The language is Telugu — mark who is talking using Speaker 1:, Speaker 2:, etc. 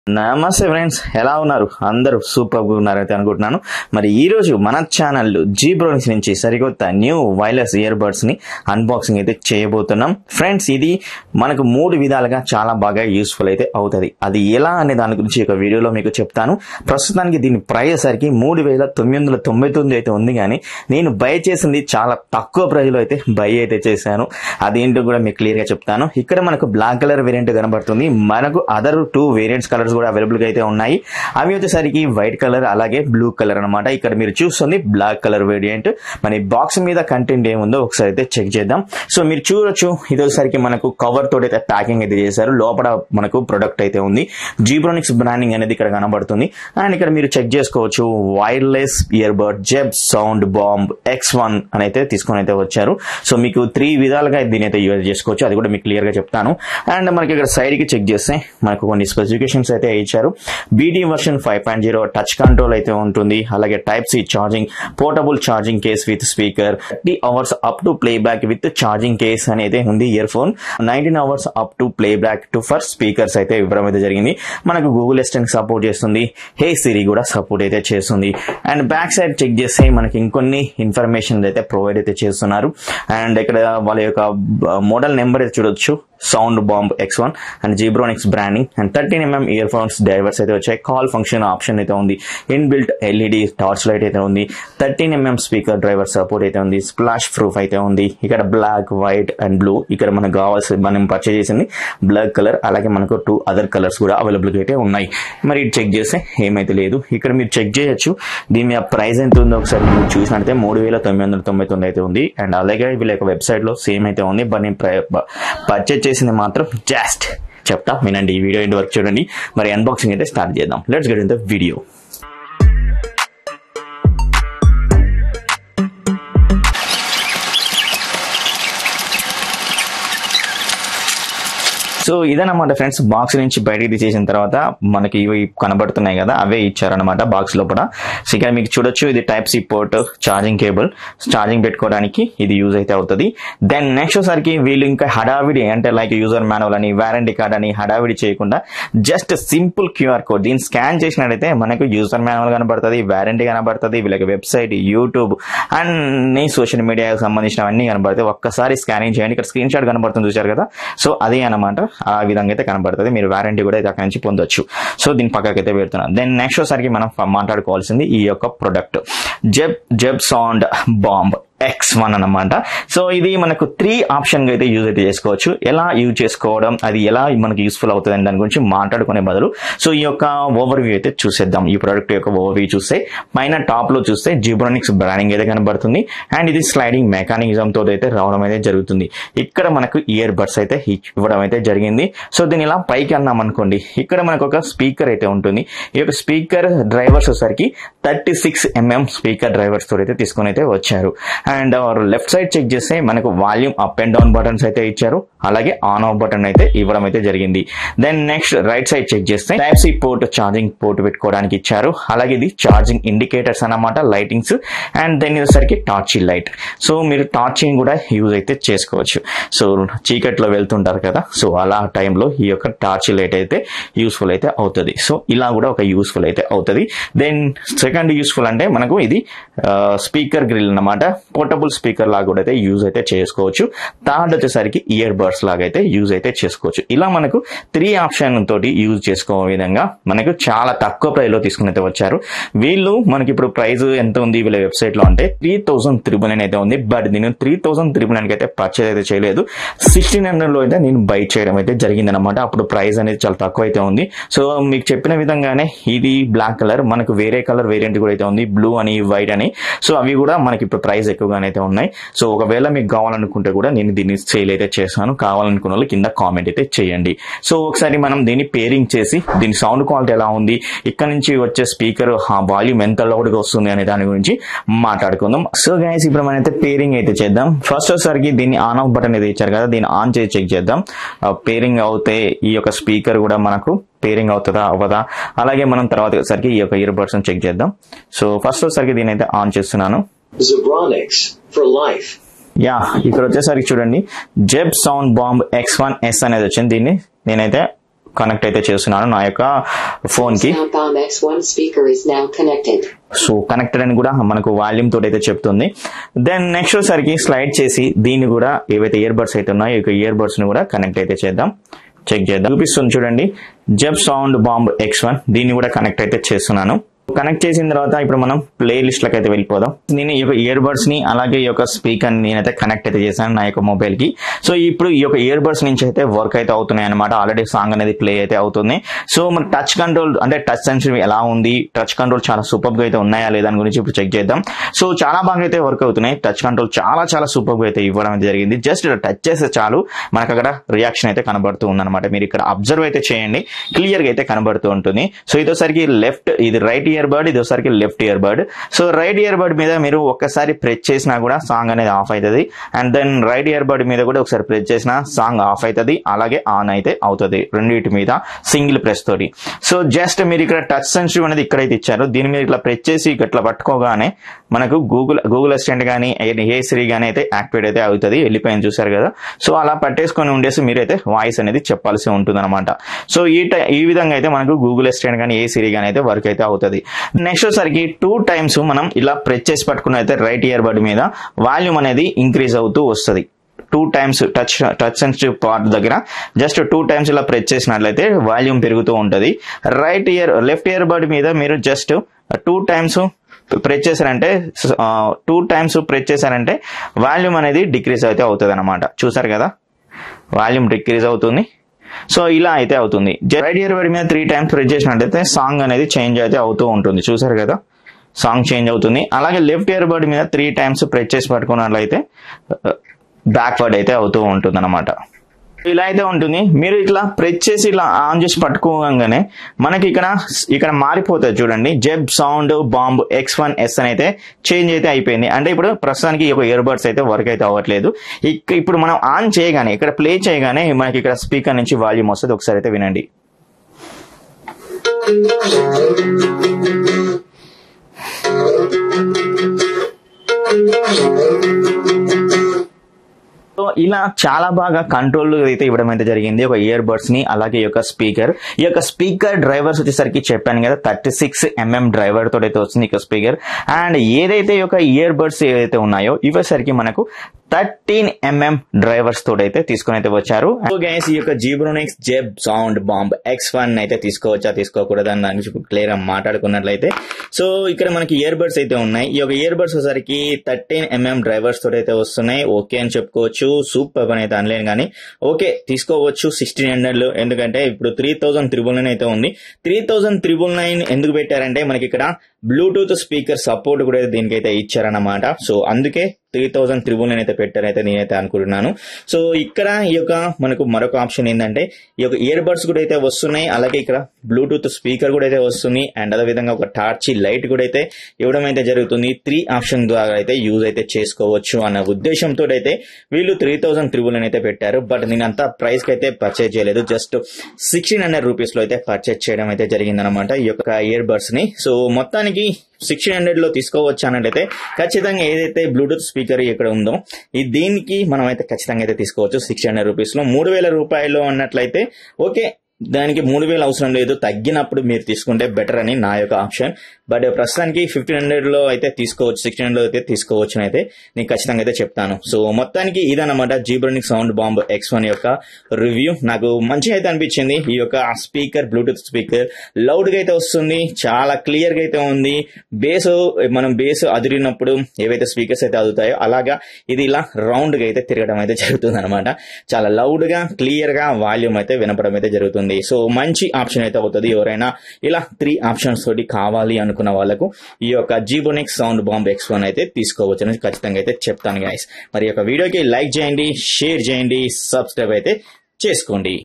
Speaker 1: నమస్తే ఫ్రెండ్స్ ఎలా ఉన్నారు అందరూ సూపర్ ఉన్నారు అయితే అనుకుంటున్నాను మరి ఈ రోజు మన ఛానల్ జీ బ్రోనిక్స్ నుంచి సరికొత్త న్యూ వైర్లెస్ ఇయర్ బడ్స్ ని అన్బాక్సింగ్ అయితే చేయబోతున్నాం ఫ్రెండ్స్ ఇది మనకు మూడు విధాలుగా చాలా బాగా యూస్ఫుల్ అయితే అవుతుంది అది ఎలా అనే దాని గురించి ఒక వీడియోలో మీకు చెప్తాను ప్రస్తుతానికి దీని ప్రైస్ సరికి మూడు వేల తొమ్మిది వందల తొంభై తొమ్మిది అయితే ఉంది కానీ నేను బై చేసింది చాలా తక్కువ ప్రైస్లో అయితే బై అయితే చేశాను అదేంటో కూడా మీకు క్లియర్ గా చెప్తాను ఇక్కడ మనకు బ్లాక్ కలర్ వేరియంట్ కనబడుతుంది మనకు అదర్ టూ వేరియంట్స్ కలర్స్ కూడా అవైలబుల్ గా అయితే ఉన్నాయి అవి వచ్చేసరికి వైట్ కలర్ అలాగే బ్లూ కలర్ అన్నమాట ఇక్కడ మీరు చూస్తుంది బ్లాక్ కలర్ వేరియంట్ మరి బాక్స్ మీద కంటెంట్ ఏముందో ఒకసారి అయితే చెక్ చేద్దాం సో మీరు చూడొచ్చు ఇది వచ్చేసరికి మనకు కవర్ తోటి అయితే ప్యాకింగ్ అయితే చేశారు లోపల మనకు ప్రొడక్ట్ అయితే ఉంది జీబ్రోనిక్స్ బ్రాండింగ్ అనేది ఇక్కడ కనబడుతుంది అండ్ ఇక్కడ మీరు చెక్ చేసుకోవచ్చు wireless ear bud Zeb sound bomb X one అని అయితే తీసుకొని అయితే వచ్చారు సో మీకు త్రీ విధాలుగా దీని అయితే యూజ్ చేసుకోవచ్చు అది కూడా మీకు క్లియర్ గా చెప్తాను అండ్ మనకి ఇక్కడ సైడ్ కి చెక్ చేస్తే మనకు కొన్ని స్పెసిఫికేషన్స్ అయితే ఇచ్చారు BT version five point zero touch control అయితే ఉంటుంది అలాగే type C charging portable charging case with speaker thirty hours up to play back with charging case అని అయితే ఉంది ear phone nineteen hours up to play back to for speakers అయితే ఇవ్వడం అయితే జరిగింది మనకు గూగుల్ అసిస్టెంట్ సపోర్ట్ చేస్తుంది హే సిరి కూడా సపోర్ట్ అయితే చేస్తుంది అండ్ బ్యాక్ సైడ్ చెక్ చేస్తే మనకి ఇంకొన్ని ఇన్ఫర్మేషన్ అయితే ప్రొవైడ్ అయితే చేస్తున్నారు అండ్ ఇక్కడ వాళ్ళ యొక్క మోడల్ నెంబర్ అయితే చూడొచ్చు sound bomb X one and Zebronics branding and thirteen mm ear phones drivers అయితే వచ్చాయి కాల్ ఫంక్షన్ ఆప్షన్ అయితే ఉంది in built LED torch light అయితే ఉంది thirteen mm speaker driver support అయితే ఉంది స్ప్లాష్ ప్రూఫ్ అయితే ఉంది ఇక్కడ బ్లాక్ వైట్ అండ్ బ్లూ ఇక్కడ మనకు కావాల్సి మనం పర్చేజ్ చేసింది బ్లాక్ కలర్ అలాగే మనకు టూ అదర్ కలర్స్ కూడా అవైలబుల్ అయితే ఉన్నాయి మరి ఇది చెక్ చేస్తే ఏమైతే లేదు ఇక్కడ మీరు చెక్ చేయొచ్చు దీని మీద ప్రైస్ ఎంత ఉందో ఒకసారి మీరు చూసినట్లయితే మూడు వేల తొమ్మిది వందల తొంభై తొమ్మిది అయితే ఉంది అండ్ అలాగే వీళ్ళ యొక్క వెబ్సైట్ లో సేమ్ అయితే ఉంది బట్ నేను పర్చేజ్ చేసింది మాత్రం జస్ట్ చెప్తా వినండి ఈ వీడియో ఎండ్ వరకు చూడండి మరి అన్బాక్సింగ్ అయితే స్టార్ట్ చేద్దాం let's get in the video so ఇదన్నమాట ఫ్రెండ్స్ బాక్స్ నుంచి బయటికి తీసేసిన తర్వాత మనకి ఇవి కనబడుతున్నాయి కదా అవే ఇచ్చారనమాట బాక్స్ లోపల సో ఇక్కడ మీకు చూడొచ్చు ఇది type C port charging cable charging పెట్టుకోవడానికి ఇది యూజ్ అయితే అవుతుంది దెన్ నెక్స్ట్ సరికి వీళ్ళు ఇంకా హడావిడి అంటే లైక్ యూజర్ మాన్యువల్ అని వారంటీ కార్డ్ అని హడావిడి చేయకుండా జస్ట్ సింపుల్ క్యూఆర్ కోడ్ దీన్ని స్కాన్ చేసినట్టయితే మనకు యూజర్ మాన్యువల్ కనబడుతుంది వారంటీ కనబడుతుంది వీళ్ళకి వెబ్సైట్ యూట్యూబ్ అన్ని సోషల్ మీడియాకి సంబంధించినవన్నీ కనబడతాయి ఒక్కసారి స్కానింగ్ చేయండి ఇక్కడ స్క్రీన్ షాట్ కనబడుతుంది చూశారు కదా సో అదే అనమాట ఆ విధంగా అయితే కనబడుతుంది మీరు వారంటీ కూడా అయితే అక్కడి నుంచి పొందొచ్చు సో దీని పక్కకి అయితే పెడుతున్నాను దెన్ నెక్స్ట్ సరికి మనం మాట్లాడుకోవాల్సింది ఈ యొక్క product Zeb Zeb sound bomb X one అనమాట సో ఇది మనకు త్రీ ఆప్షన్ అయితే యూజ్ అయితే చేసుకోవచ్చు ఎలా యూజ్ చేసుకోవడం అది ఎలా మనకు యూస్ఫుల్ అవుతుంది అని దాని గురించి మాట్లాడుకునే బదులు సో ఈ యొక్క ఓవర్ వ్యూ అయితే చూసేద్దాం ఈ ప్రొడక్ట్ యొక్క ఓవర్ వ్యూ చూస్తే పైన టాప్ లో చూస్తే జిబ్రోనిక్స్ బ్రాండింగ్ అయితే కనబడుతుంది అండ్ ఇది స్లైడింగ్ మెకానిజం తో అయితే రావడం అయితే జరుగుతుంది ఇక్కడ మనకు ఇయర్ బడ్స్ అయితే ఇవ్వడం అయితే జరిగింది సో దీని ఇలా పైకి అన్నాం అనుకోండి ఇక్కడ మనకు ఒక స్పీకర్ అయితే ఉంటుంది ఈ యొక్క స్పీకర్ డ్రైవర్స్ వచ్చేసరికి thirty six mm speaker drivers తో అయితే తీసుకొని అయితే వచ్చారు అండ్ లెఫ్ట్ సైడ్ చెక్ చేస్తే మనకు volume up and down buttons అయితే ఇచ్చారు అలాగే ఆన్ ఆఫ్ బటన్ అయితే ఇవ్వడం అయితే జరిగింది then next right side check చేస్తే type C port charging port పెట్టుకోవడానికి ఇచ్చారు అలాగే ఇది ఛార్జింగ్ ఇండికేటర్స్ అన్నమాట లైటింగ్స్ అండ్ దెన్ ఇదేసరికి టార్చ్ లైట్ సో మీరు టార్చింగ్ కూడా యూజ్ అయితే చేసుకోవచ్చు సో చీకట్లో వెళ్తుంటారు కదా సో అలా టైంలో ఈ యొక్క టార్చ్ లైట్ అయితే యూస్ఫుల్ అయితే అవుతుంది సో ఇలా కూడా ఒక యూస్ఫుల్ అయితే అవుతుంది దెన్ సెకండ్ యూస్ఫుల్ అంటే మనకు ఇది స్పీకర్ గ్రిల్ అన్నమాట పోర్టబుల్ స్పీకర్ లాగా కూడా అయితే యూజ్ అయితే చేసుకోవచ్చు థర్డ్ వచ్చేసరికి ఇయర్ బడ్స్ లాగా అయితే యూజ్ అయితే చేసుకోవచ్చు ఇలా మనకు త్రీ ఆప్షన్ తోటి యూజ్ చేసుకో విధంగా మనకు చాలా తక్కువ ప్రైస్ లో తీసుకుని అయితే వచ్చారు వీళ్ళు మనకి ఇప్పుడు ప్రైస్ ఎంత ఉంది వీళ్ళ వెబ్సైట్ లో అంటే త్రీ థౌసండ్ త్రిబుల్ నైన్ అయితే ఉంది బట్ నేను త్రీ థౌసండ్ త్రిబుల్ నైన్ అయితే పర్చేజ్ అయితే చేయలేదు సిక్స్టీన్ హండ్రెడ్ లో అయితే నేను బై చేయడం అయితే జరిగింది అనమాట అప్పుడు ప్రైస్ అనేది చాలా తక్కువ అయితే ఉంది సో మీకు చెప్పిన విధంగానే ఇది బ్లాక్ కలర్ మనకు వేరే కలర్ వేరియంట్ కూడా అయితే ఉంది బ్లూ అని వైట్ అని సో అవి కూడా మనకి ఇప్పుడు ప్రైస్ ఎక్కువగానే అయితే ఉన్నాయి సో ఒకవేళ మీకు కావాలనుకుంటే కూడా నేను దీన్ని సేల్ అయితే చేశాను కావాలనుకున్న వాళ్ళు కింద కామెంట్ అయితే చేయండి సో ఒకసారి మనం దీన్ని పేరింగ్ చేసి దీని సౌండ్ క్వాలిటీ ఎలా ఉంది ఇక్కడ నుంచి వచ్చే స్పీకర్ వాల్యూమ్ ఎంత లౌడ్ గా వస్తుంది అనే దాని గురించి మాట్లాడుకుందాం సో గైస్ ఇప్పుడు మనం అయితే పేరింగ్ అయితే చేద్దాం ఫస్ట్ వచ్చేసరికి దీన్ని ఆన్ ఆఫ్ బటన్ అయితే ఇచ్చారు కదా దీన్ని ఆన్ చేసి చెక్ చేద్దాం పేరింగ్ అవుతే ఈ యొక్క స్పీకర్ కూడా మనకు పేరింగ్ అవుతుందా అవ్వదా అలాగే మనం తర్వాత వచ్చేసరికి ఈ యొక్క ఇయర్ బడ్స్ చెక్ చేద్దాం సో ఫస్ట్ వచ్చేసరికి దీని అయితే ఆన్ చేస్తున్నాను
Speaker 2: Zebronics for life.
Speaker 1: యా ఇక్కడ వచ్చేసరికి చూడండి Zeb sound bomb X one S అనేది వచ్చింది దీన్ని నేనైతే కనెక్ట్ అయితే చేస్తున్నాను నా యొక్క ఫోన్ కి
Speaker 3: Sound Bomb X1 speaker is now connected.
Speaker 1: So connected అని కూడా మనకు వాల్యూమ్ తోటి అయితే చెప్తుంది దెన్ నెక్స్ట్ వచ్చేసరికి స్లైడ్ చేసి దీన్ని కూడా ఏవైతే ఇయర్ బడ్స్ అయితే ఉన్నాయో ఈ ఇయర్ బడ్స్ ని కూడా కనెక్ట్ అయితే చేద్దాం చెక్ చేద్దాం చూపిస్తుంది చూడండి Zeb sound bomb X one దీన్ని కూడా కనెక్ట్ అయితే చేస్తున్నాను కనెక్ట్ చేసిన తర్వాత ఇప్పుడు మనం ప్లే లిస్ట్ లకు అయితే వెళ్ళిపోదాం నేను ఈ యొక్క ఇయర్ బడ్స్ ని అలాగే ఈ యొక్క స్పీకర్ నేనైతే కనెక్ట్ అయితే చేశాను నా యొక్క మొబైల్ కి సో ఇప్పుడు ఈ యొక్క ఇయర్ బడ్స్ నుంచి అయితే వర్క్ అయితే అవుతున్నాయి అనమాట ఆల్రెడీ సాంగ్ అనేది ప్లే అయితే అవుతుంది సో మన టచ్ కంట్రోల్ అంటే టచ్ సెన్సిటివ్ ఎలా ఉంది టచ్ కంట్రోల్ చాలా సూపర్ గా అయితే ఉన్నాయా లేదా దాని గురించి ఇప్పుడు చెక్ చేద్దాం సో చాలా బాగా అయితే వర్క్ అవుతున్నాయి టచ్ కంట్రోల్ చాలా చాలా సూపర్ గా అయితే ఇవ్వడం అయితే జరిగింది జస్ట్ ఇలా టచ్ చేస్తే చాలు మనకు అక్కడ రియాక్షన్ అయితే కనబడుతూ ఉందన్నమాట మీరు ఇక్కడ అబ్జర్వ్ అయితే చేయండి క్లియర్ గా అయితే కనబడుతూ ఉంటుంది సో ఇదోసరికి లెఫ్ట్ ఇది రైట్ ఇయర్ బర్డ్ ఇదోసరికి left ear bud so right ear bud మీద మీరు ఒక్కసారి ప్రెస్ చేసినా కూడా సాంగ్ అనేది ఆఫ్ అవుతుంది and then right ear bud మీద కూడా ఒకసారి ప్రెస్ చేసినా సాంగ్ ఆఫ్ అవుతుంది అలాగే ఆన్ అయితే అవుతుంది రెండింటి మీద సింగిల్ ప్రెస్ తోటి సో జస్ట్ మీరు ఇక్కడ టచ్ సెన్సిటివ్ అనేది ఇక్కడైతే ఇచ్చారు దీని మీద ఇట్లా ప్రెస్ చేసి ఇట్లా పట్టుకోగానే మనకు గూగుల్ గూగుల్ అసిస్టెంట్ కానీ ఏ సిరి కానీ అయితే యాక్టివేట్ అయితే అవుతుంది వెళ్ళిపోయింది చూసారు కదా సో అలా పట్టేసుకొని ఉండేసి మీరైతే వాయిస్ అనేది చెప్పాల్సి ఉంటుంది అనమాట సో ఈ టై- ఈ విధంగా అయితే మనకు గూగుల్ అసిస్టెంట్ కానీ ఏ సిరి కానీ అయితే వర్క్ అయితే అవుతుంది నెక్స్ట్ వచ్చరికి టూ టైమ్స్ మనం ఇలా ప్రెస్ చేసి పట్టుకున్న అయితే రైట్ ఇయర్ బడ్ మీద వాల్యూమ్ అనేది ఇంక్రీజ్ అవుతూ వస్తుంది two times touch touch sensitive part దగ్గర జస్ట్ టూ టైమ్స్ ఇలా ప్రెస్ చేసినట్లయితే వాల్యూమ్ పెరుగుతూ ఉంటుంది right ear left ear bud మీద మీరు జస్ట్ టూ టైమ్స్ ప్రెస్ చేశారంటే టూ టైమ్స్ ప్రెస్ చేశారంటే వాల్యూమ్ అనేది డిక్రీజ్ అయితే అవుతుంది అనమాట చూసారు కదా వాల్యూమ్ డిక్రీజ్ అవుతుంది సో ఇలా అయితే అవుతుంది రైట్ ఇయర్ బడ్ మీద త్రీ టైమ్స్ ప్రెస్ చేసినట్టయితే సాంగ్ అనేది చేంజ్ అయితే అవుతూ ఉంటుంది చూసారు కదా సాంగ్ చేంజ్ అవుతుంది అలాగే లెఫ్ట్ ఇయర్ బడ్ మీద త్రీ టైమ్స్ ప్రెస్ చేసి పట్టుకున్నట్లయితే బ్యాక్వర్డ్ అయితే అవుతూ ఉంటుంది అనమాట ఇలా అయితే ఉంటుంది మీరు ఇట్లా ప్రెస్ చేసి ఇలా ఆన్ చేసి పట్టుకోగానే మనకి ఇక్కడ ఇక్కడ మారిపోతుంది చూడండి Zeb sound bomb X one S అని అయితే చేంజ్ అయితే అయిపోయింది అంటే ఇప్పుడు ప్రస్తుతానికి ఈ యొక్క ఇయర్ బడ్స్ అయితే వర్క్ అయితే అవ్వట్లేదు ఇక ఇప్పుడు మనం ఆన్ చేయగానే ఇక్కడ ప్లే చేయగానే మనకి ఇక్కడ స్పీకర్ నుంచి వాల్యూమ్ వస్తుంది ఒకసారి అయితే వినండి సో ఇలా చాలా బాగా కంట్రోల్ అయితే ఇవ్వడం అయితే జరిగింది ఒక ఇయర్ బడ్స్ ని అలాగే ఈ యొక్క స్పీకర్ ఈ యొక్క స్పీకర్ డ్రైవర్స్ వచ్చేసరికి చెప్పాను కదా థర్టీ సిక్స్ ఎంఎం డ్రైవర్ తోటి అయితే వస్తుంది ఈ యొక్క స్పీకర్ అండ్ ఏదైతే ఈ యొక్క ఇయర్ బడ్స్ ఏదైతే ఉన్నాయో ఇవేసరికి మనకు థర్టీన్ ఎంఎం డ్రైవర్స్ తోటి అయితే తీసుకుని అయితే వచ్చారు సో గైస్ ఈ యొక్క Zebronics Zeb sound bomb X one అయితే తీసుకోవచ్చా తీసుకోకూడదు అని దాని గురించి క్లియర్ గా మాట్లాడుకున్నట్లయితే సో ఇక్కడ మనకి ఇయర్ బడ్స్ అయితే ఉన్నాయి ఈ యొక్క ఇయర్ బడ్స్ వచ్చేసరికి థర్టీన్ ఎంఎం డ్రైవర్స్ తోటి అయితే వస్తున్నాయి ఓకే అని చెప్పుకోవచ్చు సూపర్ అని అయితే అనలేను కానీ ఓకే తీసుకోవచ్చు సిక్స్టీన్ హండ్రెడ్ లో ఎందుకంటే ఇప్పుడు త్రీ థౌసండ్ త్రిబుల్ నైన్ అయితే ఉంది త్రీ థౌసండ్ త్రిబుల్ నైన్ ఎందుకు పెట్టారంటే మనకి ఇక్కడ బ్లూటూత్ స్పీకర్ సపోర్ట్ కూడా దీనికైతే ఇచ్చారన్నమాట సో అందుకే త్రీ థౌసండ్ త్రిబుల్ నైన్ అయితే పెట్టారైతే నేనైతే అనుకుంటున్నాను సో ఇక్కడ ఈ యొక్క మనకు మరొక ఆప్షన్ ఏంటంటే ఈ యొక్క ఇయర్ బడ్స్ కూడా అయితే వస్తున్నాయి అలాగే ఇక్కడ బ్లూటూత్ స్పీకర్ కూడా అయితే వస్తుంది అండ్ అదే విధంగా ఒక టార్చి లైట్ కూడా అయితే ఇవ్వడం అయితే జరుగుతుంది త్రీ ఆప్షన్ ద్వారా అయితే యూజ్ అయితే చేసుకోవచ్చు అన్న ఉద్దేశంతో అయితే వీళ్ళు త్రీ థౌసండ్ త్రిబుల్ నైన్ అయితే పెట్టారు బట్ నేను అంతా ప్రైస్ కి అయితే పర్చేజ్ చేయలేదు జస్ట్ సిక్స్టీన్ హండ్రెడ్ రూపీస్ లో అయితే పర్చేజ్ చేయడం అయితే జరిగిందనమాట ఈ యొక్క ఇయర్ బడ్స్ ని సో మొత్తానికి సిక్స్టీన్ హండ్రెడ్ లో తీసుకోవచ్చు అన్నట్లయితే ఖచ్చితంగా ఏదైతే బ్లూటూత్ స్పీకర్ ఇక్కడ ఉందో ఈ దీనికి మనం అయితే ఖచ్చితంగా అయితే తీసుకోవచ్చు సిక్స్ హండ్రెడ్ రూపీస్ లో మూడు వేల రూపాయలు అన్నట్లయితే ఓకే దానికి మూడు వేలు అవసరం లేదు తగ్గినప్పుడు మీరు తీసుకుంటే బెటర్ అని నా యొక్క ఆప్షన్ బట్ ప్రస్తుతానికి ఫిఫ్టీన్ హండ్రెడ్ లో అయితే తీసుకోవచ్చు సిక్స్టీన్ హండ్రెడ్ అయితే తీసుకోవచ్చు అయితే నేను ఖచ్చితంగా అయితే చెప్తాను సో మొత్తానికి ఇదన్నమాట Zebronic sound bomb X one యొక్క రివ్యూ నాకు మంచిగా అయితే అనిపించింది ఈ యొక్క స్పీకర్ బ్లూటూత్ స్పీకర్ లౌడ్ గా అయితే వస్తుంది చాలా క్లియర్ గా అయితే ఉంది బేస్ మనం బేస్ అదిరినప్పుడు ఏవైతే స్పీకర్స్ అయితే అదుతాయో అలాగా ఇది ఇలా రౌండ్ గా అయితే తిరగడం అయితే జరుగుతుంది అనమాట చాలా లౌడ్ గా క్లియర్ గా వాల్యూమ్ అయితే వినపడం అయితే జరుగుతుంది సో మంచి ఆప్షన్ అయితే అవుతుంది ఎవరైనా ఇలా త్రీ ఆప్షన్స్ తోటి కావాలి అనుకున్న వాళ్ళకు ఈ యొక్క Zebronic sound bomb X one అయితే తీసుకోవచ్చు అనేది ఖచ్చితంగా అయితే చెప్తాను గైస్ మరి ఈ యొక్క వీడియోకి లైక్ చేయండి షేర్ చేయండి సబ్స్క్రైబ్ అయితే చేసుకోండి